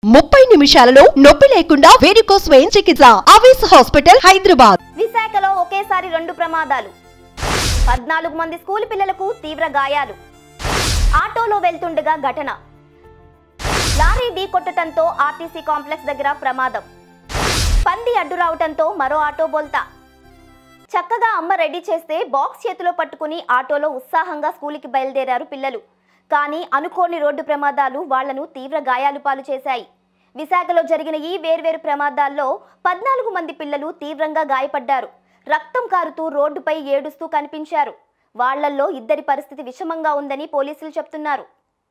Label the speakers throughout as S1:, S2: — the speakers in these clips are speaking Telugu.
S1: ముప్పై నిమిషాలలో నొప్పి లేకుండా వేడికోస్ స్వయం చికిత్స అవేస్ హాస్పిటల్ హైదరాబాద్
S2: విశాఖలో ఒకేసారి రెండు ప్రమాదాలు పద్నాలుగు మంది స్కూల్ పిల్లలకు తీవ్ర గాయాలు ఆటోలో వెళ్తుండగా ఘటన లారీ ఢీ కొట్టడంతో ఆర్టీసీ కాంప్లెక్స్ దగ్గర ప్రమాదం పంది అడ్డు రావటంతో మరో ఆటో బోల్తా చక్కగా అమ్మ రెడీ చేస్తే బాక్స్ చేతిలో పట్టుకుని ఆటోలో ఉత్సాహంగా స్కూల్కి బయలుదేరారు పిల్లలు కానీ అనుకోని రోడ్డు ప్రమాదాలు వాళ్లను తీవ్ర గాయాలు పాలు చేశాయి విశాఖలో జరిగిన ఈ వేర్వేరు ప్రమాదాల్లో పద్నాలుగు మంది పిల్లలు తీవ్రంగా గాయపడ్డారు రక్తం కారుతూ రోడ్డుపై ఏడుస్తూ కనిపించారు వాళ్లల్లో ఇద్దరి పరిస్థితి విషమంగా ఉందని పోలీసులు చెప్తున్నారు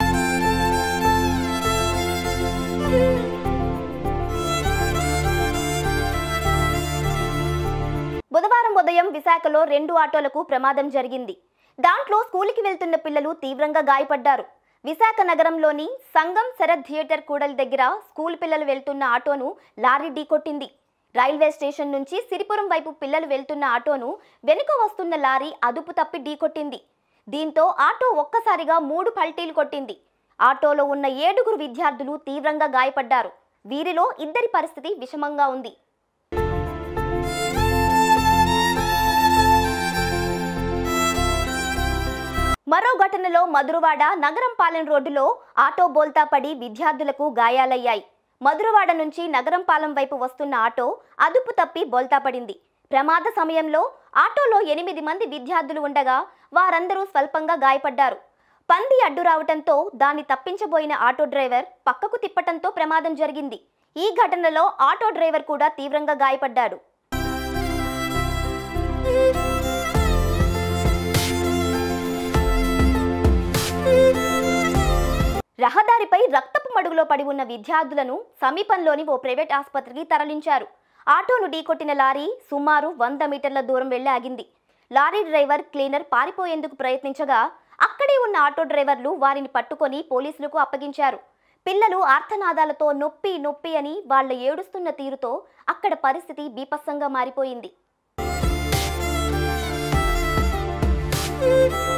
S2: బుధవారం ఉదయం విశాఖలో రెండు ఆటోలకు ప్రమాదం జరిగింది దాంట్లో స్కూల్కి వెళ్తున్న పిల్లలు తీవ్రంగా గాయపడ్డారు విశాఖ నగరంలోని సంగం శరత్ థియేటర్ కూడలి దగ్గర స్కూల్ పిల్లలు వెళ్తున్న ఆటోను లారీ ఢీకొట్టింది రైల్వే స్టేషన్ నుంచి సిరిపురం వైపు పిల్లలు వెళ్తున్న ఆటోను వెనుక వస్తున్న లారీ అదుపు తప్పి ఢీకొట్టింది దీంతో ఆటో ఒక్కసారిగా మూడు పల్టీలు కొట్టింది ఆటోలో ఉన్న ఏడుగురు విద్యార్థులు తీవ్రంగా గాయపడ్డారు వీరిలో ఇద్దరి పరిస్థితి విషమంగా ఉంది మరో ఘటనలో మధురవాడ నగరంపాలెం రోడ్డులో ఆటో బోల్తా పడి విద్యార్థులకు గాయాలయ్యాయి మధురవాడ నుంచి నగరంపాలెం వైపు వస్తున్న ఆటో అదుపు తప్పి బోల్తా పడింది ప్రమాద సమయంలో ఆటోలో ఎనిమిది మంది విద్యార్థులు ఉండగా వారందరూ స్వల్పంగా గాయపడ్డారు పంది అడ్డు రావటంతో దాన్ని తప్పించబోయిన ఆటో డ్రైవర్ పక్కకు తిప్పటంతో ప్రమాదం జరిగింది ఈ ఘటనలో ఆటో డ్రైవర్ కూడా తీవ్రంగా గాయపడ్డాడు రహదారిపై రక్తపు మడుగులో పడి ఉన్న విద్యార్థులను సమీపంలోని ఓ ప్రైవేట్ ఆసుపత్రికి తరలించారు ఆటోను ఢీకొట్టిన లారీ సుమారు వంద మీటర్ల దూరం వెళ్లి ఆగింది లారీ డ్రైవర్ క్లీనర్ పారిపోయేందుకు ప్రయత్నించగా అక్కడే ఉన్న ఆటో డ్రైవర్లు వారిని పట్టుకొని పోలీసులకు అప్పగించారు పిల్లలు ఆర్తనాదాలతో నొప్పి నొప్పి అని వాళ్ళ ఏడుస్తున్న తీరుతో అక్కడ పరిస్థితి బీపస్సంగా మారిపోయింది